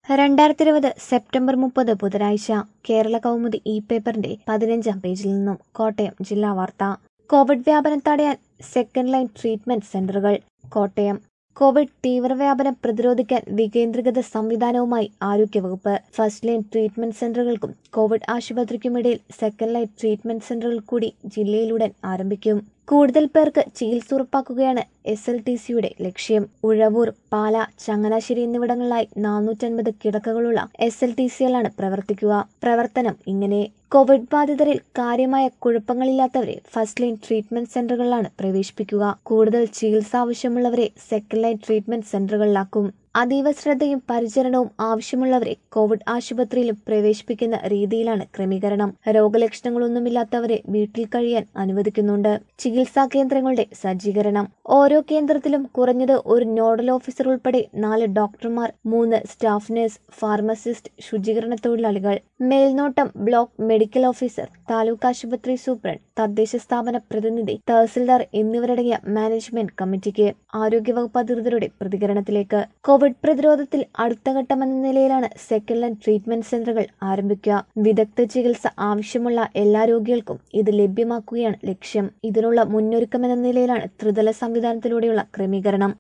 രണ്ടായിരത്തി ഇരുപത് സെപ്റ്റംബർ മുപ്പത് ബുധനാഴ്ച കേരള കൗമുദി ഇ പേപ്പറിന്റെ പതിനഞ്ചാം പേജിൽ നിന്നും കോട്ടയം ജില്ലാ വാർത്ത കോവിഡ് വ്യാപനം തടയാൻ സെക്കൻഡ് ലൈൻ ട്രീറ്റ്മെന്റ് സെന്ററുകൾ കോട്ടയം കോവിഡ് തീവ്രവ്യാപനം പ്രതിരോധിക്കാൻ വികേന്ദ്രീകൃത സംവിധാനവുമായി ആരോഗ്യവകുപ്പ് ഫസ്റ്റ് ലൈൻ ട്രീറ്റ്മെന്റ് സെന്ററുകൾക്കും കോവിഡ് ആശുപത്രിക്കുമിടയിൽ സെക്കൻഡ് ലൈൻ ട്രീറ്റ്മെന്റ് സെന്ററുകൾ കൂടി ജില്ലയിലുടൻ ആരംഭിക്കും കൂടുതൽ പേർക്ക് ചികിത്സ ഉറപ്പാക്കുകയാണ് എസ് എൽ ടി സിയുടെ ലക്ഷ്യം ഉഴവൂർ പാല ചങ്ങനാശ്ശേരി എന്നിവിടങ്ങളിലായി നാനൂറ്റൻപത് കിടക്കകളുള്ള എസ് എൽ ടി സികളാണ് പ്രവർത്തിക്കുക പ്രവർത്തനം ഇങ്ങനെ കോവിഡ് ബാധിതരിൽ കാര്യമായ കുഴപ്പങ്ങളില്ലാത്തവരെ ഫസ്റ്റ് ലൈൻ ട്രീറ്റ്മെന്റ് സെന്ററുകളിലാണ് പ്രവേശിപ്പിക്കുക കൂടുതൽ ചികിത്സ ആവശ്യമുള്ളവരെ സെക്കൻഡ് ലൈൻ ട്രീറ്റ്മെന്റ് സെന്ററുകളിലാക്കും അതീവ ശ്രദ്ധയും പരിചരണവും ആവശ്യമുള്ളവരെ കോവിഡ് ആശുപത്രിയിലും പ്രവേശിപ്പിക്കുന്ന രീതിയിലാണ് ക്രമീകരണം രോഗലക്ഷണങ്ങളൊന്നുമില്ലാത്തവരെ വീട്ടിൽ കഴിയാൻ അനുവദിക്കുന്നുണ്ട് ചികിത്സാ കേന്ദ്രങ്ങളുടെ സജ്ജീകരണം ഓരോ കേന്ദ്രത്തിലും കുറഞ്ഞത് ഒരു നോഡൽ ഓഫീസർ ഉൾപ്പെടെ നാല് ഡോക്ടർമാർ മൂന്ന് സ്റ്റാഫ് നഴ്സ് ഫാർമസിസ്റ്റ് ശുചീകരണ തൊഴിലാളികൾ മേൽനോട്ടം ബ്ലോക്ക് മെഡിക്കൽ ഓഫീസർ താലൂക്ക് ആശുപത്രി സൂപ്രണ്ട് തദ്ദേശ സ്ഥാപന പ്രതിനിധി തഹസിൽദാർ എന്നിവരടങ്ങിയ മാനേജ്മെന്റ് കമ്മിറ്റിക്ക് ആരോഗ്യവകുപ്പ് അധികൃതരുടെ പ്രതികരണത്തിലേക്ക് കോവിഡ് പ്രതിരോധത്തിൽ അടുത്ത ഘട്ടമെന്ന നിലയിലാണ് സെക്കൻഡ് ലൈൻ ട്രീറ്റ്മെന്റ് സെന്ററുകൾ ആരംഭിക്കുക വിദഗ്ധ ചികിത്സ ആവശ്യമുള്ള എല്ലാ രോഗികൾക്കും ഇത് ലഭ്യമാക്കുകയാണ് ലക്ഷ്യം ഇതിനുള്ള മുന്നൊരുക്കമെന്ന നിലയിലാണ് ത്രിതല സംവിധാനത്തിലൂടെയുള്ള ക്രമീകരണം